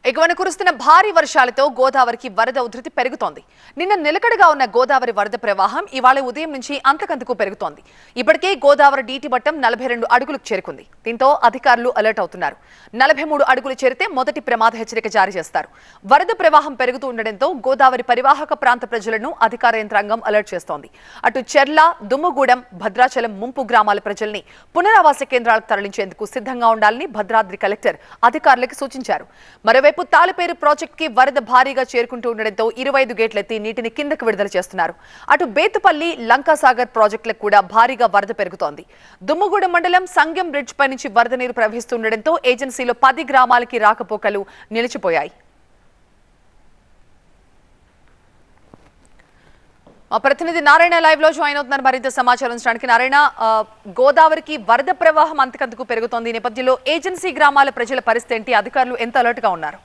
ఎగువన కురుస్తున్న భారీ వర్షాలతో గోదావరికి వరద ఉధృతి పెరుగుతోంది నిన్న నిలకడగా ఉన్న గోదావరి వరద ప్రవాహం ఇవాళ ఉదయం నుంచి అంతకంతకు పెరుగుతోంది ఇప్పటికే గోదావరి డీటీ మట్టం నలభై రెండు అడుగులకు చేరుకుంది దీంతో అధికారులు అలర్ట్ అవుతున్నారు నలభై మూడు అడుగులు చేరితే మొదటి ప్రమాద హెచ్చరిక జారీ చేస్తారు వరద ప్రవాహం పెరుగుతూ ఉండడంతో గోదావరి పరివాహక ప్రాంత ప్రజలను అధికార యంత్రాంగం అలర్ట్ చేస్తోంది అటు చెర్ల దుమ్మగూడెం భద్రాచలం ముంపు గ్రామాల ప్రజల్ని పునరావాస కేంద్రాలకు తరలించేందుకు సిద్ధంగా ఉండాలని భద్రాద్రి కలెక్టర్ అధికారులకు సూచించారు మరోవైపు తాలిపేరు ప్రాజెక్ట్ కి వరద భారీగా చేరుకుంటూ ఉండడంతో ఇరవై ఐదు గేట్లెత్తి నీటిని కిందకు విడుదల చేస్తున్నారు అటు బేతుపల్లి లంకాసాగర్ ప్రాజెక్టులకు కూడా భారీగా వరద పెరుగుతోంది దుమ్ముగూడెం మండలం సంగం బ్రిడ్జ్ పై నుంచి వరద నీరు ప్రవహిస్తుండటంతో ఏజెన్సీలో పది గ్రామాలకి రాకపోకలు నిలిచిపోయాయి మా ప్రతినిధి నారాయణ లైవ్ లో జాయిన్ అవుతున్నారు మరింత సమాచారం ఇచ్చడానికి నారాయణ ఆ, గోదావరికి వరద ప్రవాహం అంతకంతకు పెరుగుతోంది ఈ నేపథ్యంలో ఏజెన్సీ గ్రామాల ప్రజల పరిస్థితి ఏంటి అధికారులు ఎంత అలర్ట్ గా ఉన్నారు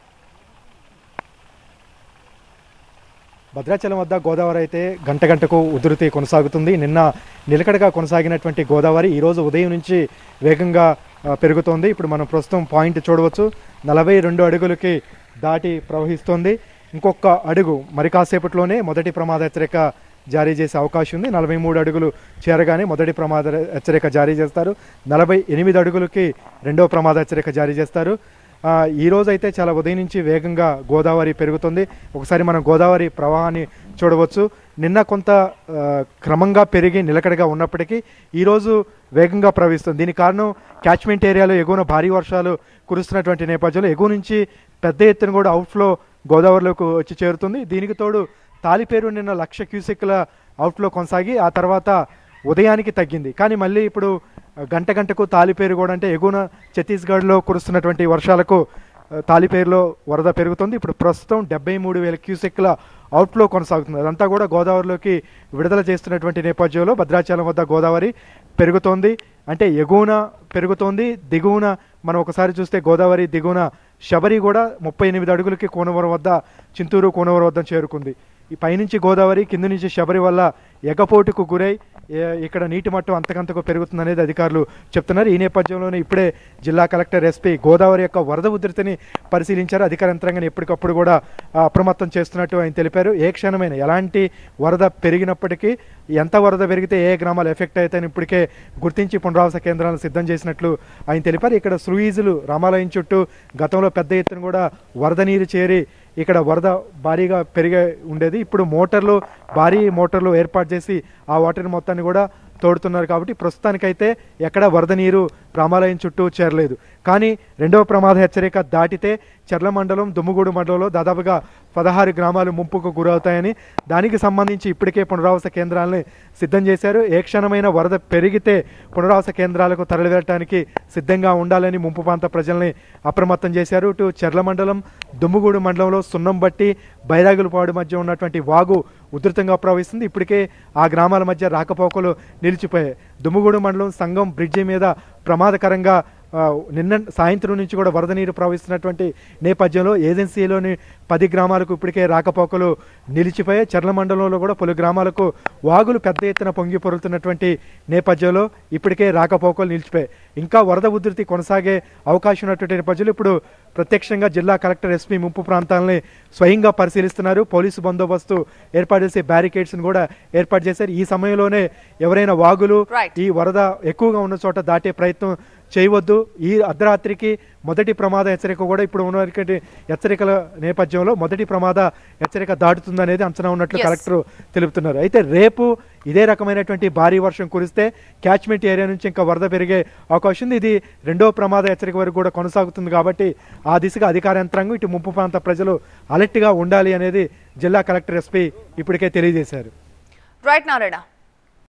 భద్రాచలం వద్ద గోదావరి అయితే గంట గంటకు ఉధృతి కొనసాగుతుంది నిన్న నిలకడగా కొనసాగినటువంటి గోదావరి ఈరోజు ఉదయం నుంచి వేగంగా ఆ, పెరుగుతోంది ఇప్పుడు మనం ప్రస్తుతం పాయింట్ చూడవచ్చు నలభై రెండు అడుగులకి దాటి ప్రవహిస్తోంది ఇంకొక అడుగు మరి కాసేపట్లోనే మొదటి ప్రమాద హెచ్చరిక జారీ చేసే అవకాశం ఉంది నలభై మూడు అడుగులు చేరగానే మొదటి ప్రమాద హెచ్చరిక జారీ చేస్తారు నలభై ఎనిమిది అడుగులకి రెండో ప్రమాద హెచ్చరిక జారీ చేస్తారు ఆ, ఈ రోజు అయితే చాలా ఉదయం నుంచి వేగంగా గోదావరి పెరుగుతుంది ఒకసారి మనం గోదావరి ప్రవాహాన్ని చూడవచ్చు నిన్న కొంత ఆ, క్రమంగా పెరిగి నిలకడగా ఉన్నప్పటికీ ఈరోజు వేగంగా ప్రవహిస్తుంది దీనికి కారణం క్యాచ్మెంట్ ఏరియాలో ఎగువన భారీ వర్షాలు కురుస్తున్నటువంటి నేపథ్యంలో ఎగువ నుంచి పెద్ద ఎత్తున కూడా అవుట్ఫ్లో గోదావరిలోకి వచ్చి చేరుతుంది దీనికి తోడు తాలిపేరు నిన్న లక్ష క్యూసెక్ల అవుట్ఫ్లో కొనసాగి ఆ తర్వాత ఉదయానికి తగ్గింది కానీ మళ్ళీ ఇప్పుడు గంట గంటకు తాలిపేరు కూడా అంటే ఎగువన ఛత్తీస్గఢ్లో కురుస్తున్నటువంటి వర్షాలకు ఆ, తాలిపేరులో వరద పెరుగుతుంది ఇప్పుడు ప్రస్తుతం డెబ్బై మూడు వేల క్యూసెక్ల అవుట్ఫ్లో కొనసాగుతుంది అదంతా కూడా గోదావరిలోకి విడుదల చేస్తున్నటువంటి నేపథ్యంలో భద్రాచలం వద్ద గోదావరి పెరుగుతోంది అంటే ఎగువన పెరుగుతోంది దిగువన మనం ఒకసారి చూస్తే గోదావరి దిగువన శబరి కూడా ముప్పై ఎనిమిది అడుగులకి కోనవరం వద్ద చింతూరు కోనవరం వద్ద చేరుకుంది ఈ పైనుంచి గోదావరి కింద నుంచి శబరి వల్ల ఎగపోటుకు గురై ఏ- ఇక్కడ నీటి మట్టం అంతకంతకు పెరుగుతుందనేది అధికారులు చెప్తున్నారు ఈ నేపథ్యంలోనే ఇప్పుడే జిల్లా కలెక్టర్ ఎస్పీ గోదావరి యొక్క వరద ఉధృతిని పరిశీలించారు అధికార యంత్రాంగాన్ని ఎప్పటికప్పుడు కూడా ఆ, అప్రమత్తం చేస్తున్నట్టు ఆయన తెలిపారు ఏ క్షణమైన ఎలాంటి వరద పెరిగినప్పటికీ ఎంత వరద పెరిగితే ఏ గ్రామాలు ఎఫెక్ట్ అవుతాయని ఇప్పటికే గుర్తించి పునరావాస కేంద్రాలను సిద్ధం చేసినట్లు ఆయన తెలిపారు ఇక్కడ స్లూయిజులు రామాలయం చుట్టూ గతంలో పెద్ద ఎత్తున కూడా వరద నీరు చేరి ఇక్కడ వరద భారీగా పెరిగే ఉండేది ఇప్పుడు మోటార్లు భారీ మోటార్లు ఏర్పాటు చేసి ఆ వాటర్ మొత్తాన్ని కూడా తోడుతున్నారు కాబట్టి ప్రస్తుతానికైతే ఎక్కడ వరద నీరు రామాలయం చుట్టూ చేరలేదు కానీ రెండవ ప్రమాద హెచ్చరిక దాటితే చర్ల మండలం దుమ్ముగూడు మండలంలో దాదాపుగా పదహారు గ్రామాలు ముంపుకు గురవుతాయని దానికి సంబంధించి ఇప్పటికే పునరావాస కేంద్రాలని సిద్ధం చేశారు ఏ క్షణమైన వరద పెరిగితే పునరావాస కేంద్రాలకు తరలివెళ్ళటానికి సిద్ధంగా ఉండాలని ముంపు ప్రాంత ప్రజల్ని అప్రమత్తం చేశారు ఇటు చెర్ల మండలం దుమ్ముగూడు మండలంలో సున్నం బట్టి బైరాగులపాడు మధ్య ఉన్నటువంటి వాగు ఉధృతంగా ప్రవహిస్తుంది ఇప్పటికే ఆ గ్రామాల మధ్య రాకపోకలు నిలిచిపోయాయి దుమ్ముగూడు మండలం సంగం బ్రిడ్జి మీద ప్రమాదకరంగా ఆ, నిన్న సాయంత్రం నుంచి కూడా వరద నీరు ప్రవహిస్తున్నటువంటి నేపథ్యంలో ఏజెన్సీలోని పది గ్రామాలకు ఇప్పటికే రాకపోకలు నిలిచిపోయాయి చర్ల మండలంలో కూడా పలు గ్రామాలకు వాగులు పెద్ద ఎత్తున పొంగి పొరులుతున్నటువంటి నేపథ్యంలో ఇప్పటికే రాకపోకలు నిలిచిపోయాయి ఇంకా వరద ఉధృతి కొనసాగే అవకాశం ఉన్నటువంటి నేపథ్యంలో ఇప్పుడు ప్రత్యక్షంగా జిల్లా కలెక్టర్ ఎస్పీ ముంపు ప్రాంతాలని స్వయంగా పరిశీలిస్తున్నారు పోలీసు బందోబస్తు ఏర్పాటు చేసే బ్యారికేడ్స్ని కూడా ఏర్పాటు చేశారు ఈ సమయంలోనే ఎవరైనా వాగులు Right. ఈ వరద ఎక్కువగా ఉన్న చోట దాటే ప్రయత్నం చేయవద్దు ఈ అర్ధరాత్రికి మొదటి ప్రమాద హెచ్చరిక కూడా ఇప్పుడు ఉన్నటువంటి హెచ్చరికల నేపథ్యంలో మొదటి ప్రమాద హెచ్చరిక దాటుతుందనేది అంచనా ఉన్నట్లు Yes. కలెక్టర్ తెలుపుతున్నారు అయితే రేపు ఇదే రకమైనటువంటి భారీ వర్షం కురిస్తే క్యాచ్మెంట్ ఏరియా నుంచి ఇంకా వరద పెరిగే అవకాశం ఉంది ఇది రెండో ప్రమాద హెచ్చరిక వరకు కూడా కొనసాగుతుంది కాబట్టి ఆ దిశగా అధికార యంత్రాంగం ఇటు ముంపు ప్రాంత ప్రజలు అలర్ట్గా ఉండాలి అనేది జిల్లా కలెక్టర్ ఎస్పీ ఇప్పటికే తెలియజేశారు రైట్ నారాయణ